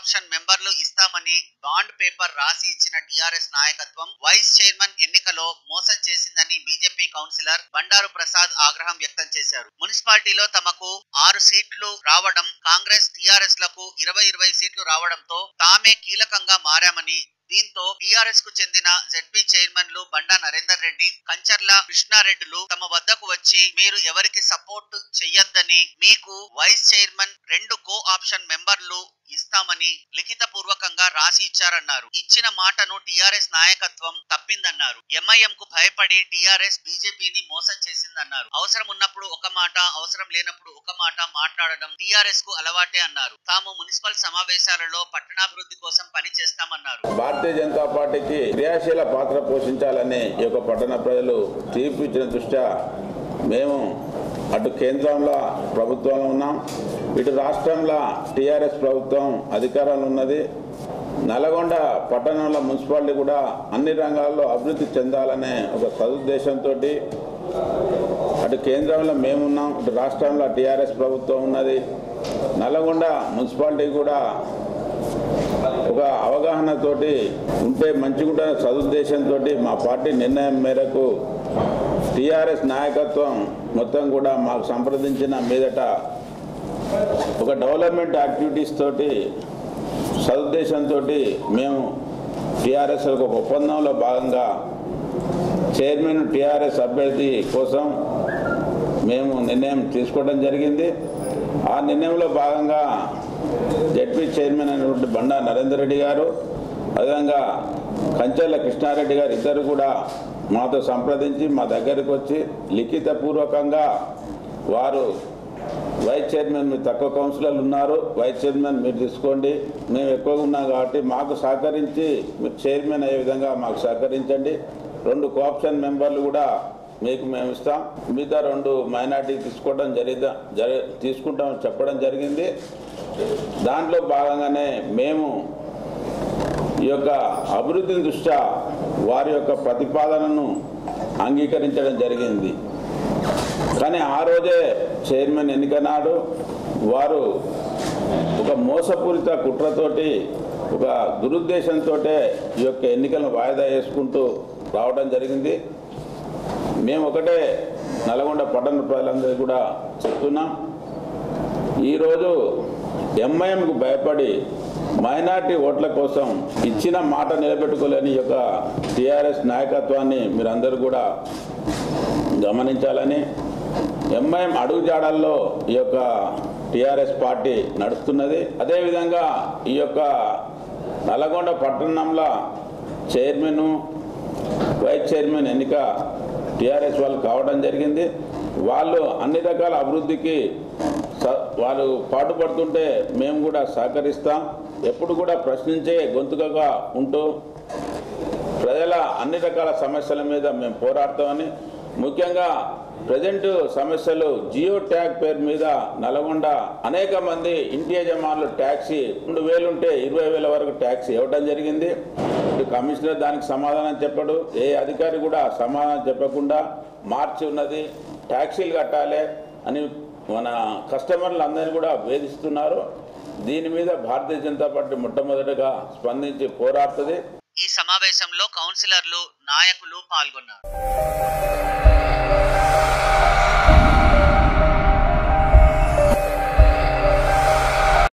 option మెంబర్లు ఇస్తామని bond paper రాసి ఇచ్చిన టిఆర్ఎస్ నాయకత్వం వైస్ చైర్మన్ ఎన్నికలో మోసం చేసిందని బీజేపీ కౌన్సిలర్ బండారు ప్రసాద్ ఆగ్రహం వ్యక్తం చేశారు మున్సిపాలిటీలో తమకు ఆరు సీట్లు రావడం కాంగ్రెస్ టిఆర్ఎస్ లకు ఇరవై ఇరవై సీట్లు రావడంతో తామే కీలకంగా మారామని దీంతో టిఆర్ఎస్ కు చెందిన జెడ్పీ చైర్మన్లు బండా నరేందర్ రెడ్డి కంచర్ల కృష్ణారెడ్డిలు తమ వద్దకు వచ్చి మీరు ఎవరికి సపోర్ట్ చెయ్యొద్దని మీకు వైస్ చైర్మన్ రెండు కో ఆప్షన్ మెంబర్లు ఇస్తామని లిఖిత పూర్వకంగా రాసి ఇచ్చారన్నారు ఇచ్చిన మాటను టిఆర్ఎస్ నాయకత్వం తప్పిందన్నారు ఎంఐఎం కు భయపడి టిఆర్ఎస్ బీజేపీని మోసం చేసిందన్నారు అవసరం ఉన్నప్పుడు ఒక మాట అవసరం లేనప్పుడు ఒక మాట మాట్లాడడం టిఆర్ఎస్ కు అలవాటే అన్నారు తాము మున్సిపల్ సమావేశాలలో పట్టణాభివృద్ధి కోసం పని చేస్తామన్నారు భారతీయ జనతా పార్టీకి క్రియాశీల పాత్ర పోషించాలని ఈ యొక్క పట్టణ ప్రజలు తీర్పు ఇచ్చిన దృష్ట్యా మేము అటు కేంద్రంలో ప్రభుత్వంలో ఉన్నాం ఇటు రాష్ట్రంలో టీఆర్ఎస్ ప్రభుత్వం అధికారంలో ఉన్నది నల్గొండ పట్టణంలో మున్సిపాలిటీ కూడా అన్ని రంగాల్లో అభివృద్ధి చెందాలనే ఒక సదుద్దేశంతో అటు కేంద్రంలో మేమున్నాం ఇటు రాష్ట్రంలో టీఆర్ఎస్ ప్రభుత్వం ఉన్నది నల్గొండ మున్సిపాలిటీ కూడా ఒక అవగాహనతోటి ఉంటే మంచిగుంటే సదుద్దేశంతో మా పార్టీ నిర్ణయం మేరకు టీఆర్ఎస్ నాయకత్వం మొత్తం కూడా మాకు సంప్రదించిన మీదట ఒక డెవలప్మెంట్ యాక్టివిటీస్ తోటి సదుద్దేశంతో మేము టీఆర్ఎస్ ఒక ఒప్పందంలో భాగంగా చైర్మన్ టీఆర్ఎస్ అభ్యర్థి కోసం మేము నిర్ణయం తీసుకోవడం జరిగింది ఆ నిర్ణయంలో భాగంగా జడ్పీ చైర్మన్ అయినటువంటి బండా నరేందర్ రెడ్డి గారు అదేవిధంగా కంచెల కృష్ణారెడ్డి గారు ఇద్దరు కూడా మాతో సంప్రదించి మా దగ్గరికి వచ్చి లిఖిత పూర్వకంగా వారు వైస్ చైర్మన్ మీరు తక్కువ కౌన్సిలర్లు ఉన్నారు వైస్ చైర్మన్ మీరు తీసుకోండి మేము ఎక్కువగా ఉన్నాం కాబట్టి మాకు సహకరించి మీరు చైర్మన్ అయ్యే విధంగా మాకు సహకరించండి రెండు కోఆప్షన్ మెంబర్లు కూడా మీకు మేము ఇస్తాం మిగతా రెండు మైనార్టీ తీసుకోవడం జరిగితే జరి తీసుకుంటామని చెప్పడం జరిగింది దాంట్లో భాగంగానే మేము ఈ యొక్క అభివృద్ధిని దృష్ట్యా వారి యొక్క ప్రతిపాదనను అంగీకరించడం జరిగింది కానీ ఆ రోజే చైర్మన్ ఎన్నిక నాడు వారు ఒక మోసపూరిత కుట్రతోటి ఒక దురుద్దేశంతో ఈ యొక్క ఎన్నికలను వాయిదా వేసుకుంటూ రావడం జరిగింది మేము ఒకటే నల్గొండ పట్టణ ప్రజలందరికీ కూడా చెప్తున్నాం ఈరోజు ఎంఐఎంకు భయపడి మైనార్టీ ఓట్ల కోసం ఇచ్చిన మాట నిలబెట్టుకోలేని ఈ యొక్క టీఆర్ఎస్ నాయకత్వాన్ని మీరందరూ కూడా గమనించాలని ఎంఐఎం అడుగుజాడల్లో ఈ యొక్క టీఆర్ఎస్ పార్టీ నడుస్తున్నది అదేవిధంగా ఈ యొక్క నల్గొండ పట్టణంలో చైర్మన్ వైస్ చైర్మన్ ఎన్నిక టీఆర్ఎస్ వాళ్ళు కావడం జరిగింది వాళ్ళు అన్ని రకాల అభివృద్ధికి స- వాళ్ళు పాటుపడుతుంటే మేము కూడా సహకరిస్తాం ఎప్పుడు కూడా ప్రశ్నించే గొంతుకగా ఉంటూ ప్రజల అన్ని రకాల సమస్యల మీద మేము పోరాడతామని ముఖ్యంగా ప్రజెంట్ సమస్యలు జియో ట్యాగ్ పేరు మీద నల్గొండ అనేక మంది ఇంటి యజమానులు ట్యాక్సీ రెండు వేలు ఉంటే ఇరవై వేల వరకు ట్యాక్సీ ఇవ్వడం జరిగింది ఇటు కమిషనర్ దానికి సమాధానం చెప్పడు ఏ అధికారి కూడా సమాధానం చెప్పకుండా మార్చి ఉన్నది ట్యాక్సీలు కట్టాలి అని మన కస్టమర్లు అందరినీ కూడా వేధిస్తున్నారు దీని మీద భారతీయ జనతా పార్టీ మొట్టమొదటిగా స్పందించి పోరాడుతుంది ఈ సమావేశంలో కౌన్సిలర్లు నాయకులు పాల్గొన్నారు